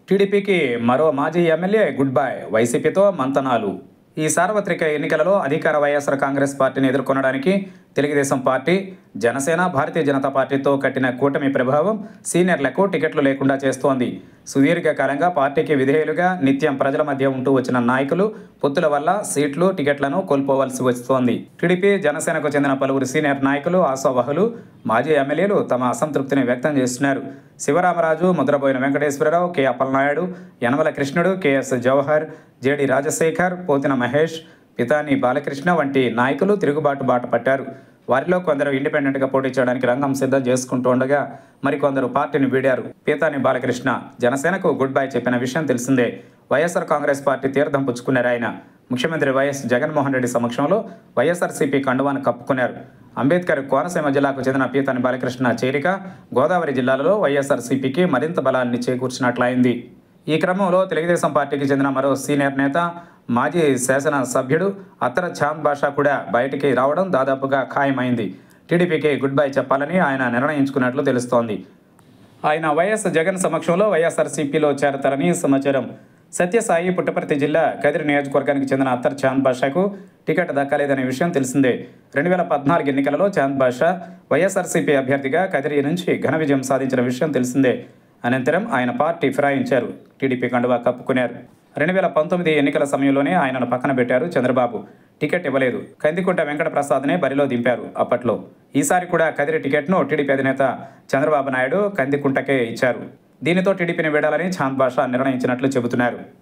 టీడీపీకి మరో మాజీ ఎమ్మెల్యే గుడ్ బై వైసీపీతో మంతనాలు ఈ సార్వత్రిక ఎన్నికలలో అధికార వైఎస్ఆర్ కాంగ్రెస్ పార్టీని ఎదుర్కొనడానికి తెలుగుదేశం పార్టీ జనసేన భారతీయ జనతా పార్టీతో కట్టిన కూటమి ప్రభావం సీనియర్లకు టికెట్లు లేకుండా చేస్తోంది సుదీర్ఘకాలంగా పార్టీకి విధేయులుగా నిత్యం ప్రజల మధ్య ఉంటూ వచ్చిన నాయకులు పొత్తుల వల్ల సీట్లు టికెట్లను కోల్పోవలసి వస్తోంది టీడీపీ జనసేనకు చెందిన పలువురు సీనియర్ నాయకులు ఆశావహులు మాజీ ఎమ్మెల్యేలు తమ అసంతృప్తిని వ్యక్తం చేస్తున్నారు Sivaramaraju Mudraboina Venkateswararao K Appalanaidu Yanamala Krishnudu KS Jawahar JD Rajasekhar Pothina Mahesh Pitani Balakrishna వంటి నాయకులు తిరుగుబాటు బాట పట్టారు వారిలో కొందరు ఇండిపెండెంట్గా పోటీ చేయడానికి రంగం సిద్ధం చేసుకుంటుండగా మరికొందరు పార్టీని వీడారు పీతాని బాలకృష్ణ జనసేనకు గుడ్ బై చెప్పిన విషయం తెలిసిందే వైఎస్ఆర్ కాంగ్రెస్ పార్టీ తీర్థం పుచ్చుకున్నారు ఆయన ముఖ్యమంత్రి వైఎస్ జగన్మోహన్ రెడ్డి సమక్షంలో వైఎస్ఆర్సీపీ కండువాను కప్పుకున్నారు అంబేద్కర్ కోనసీమ జిల్లాకు చెందిన పీతాని బాలకృష్ణ చేరిక గోదావరి జిల్లాలో వైఎస్ఆర్సీపీకి మరింత బలాన్ని చేకూర్చినట్లయింది ఈ క్రమంలో తెలుగుదేశం పార్టీకి చెందిన మరో సీనియర్ నేత మాజీ శాసన సభ్యుడు అత్తర చాంద్ బాషా కూడా బయటికి రావడం దాదాపుగా ఖాయమైంది టీడీపీకి గుడ్ బై చెప్పాలని ఆయన నిర్ణయించుకున్నట్లు తెలుస్తోంది ఆయన వైఎస్ జగన్ సమక్షంలో వైఎస్ఆర్సీపీలో చేరతారని సమాచారం సత్యసాయి పుట్టపర్తి జిల్లా కదిరి నియోజకవర్గానికి చెందిన అత్తర్ చాంద్ బాషాకు టికెట్ దక్కలేదనే విషయం తెలిసిందే రెండు వేల పద్నాలుగు ఎన్నికలలో చాంద్ బాషా వైఎస్ఆర్సీపీ అభ్యర్థిగా కదిరి నుంచి ఘన విజయం సాధించిన విషయం తెలిసిందే అనంతరం ఆయన పార్టీ ఫిరాయించారు టీడీపీ కండువా కప్పుకున్నారు రెండు వేల పంతొమ్మిది ఎన్నికల సమయంలోనే ఆయనను పక్కన పెట్టారు చంద్రబాబు టికెట్ ఇవ్వలేదు కందికుంట వెంకట ప్రసాద్నే బరిలో దింపారు అప్పట్లో ఈసారి కూడా కదిరి టికెట్ను టీడీపీ అధినేత చంద్రబాబు నాయుడు కందికుంటకే ఇచ్చారు దీనితో టీడీపీని వీడాలని చాంద్ బాషా నిర్ణయించినట్లు చెబుతున్నారు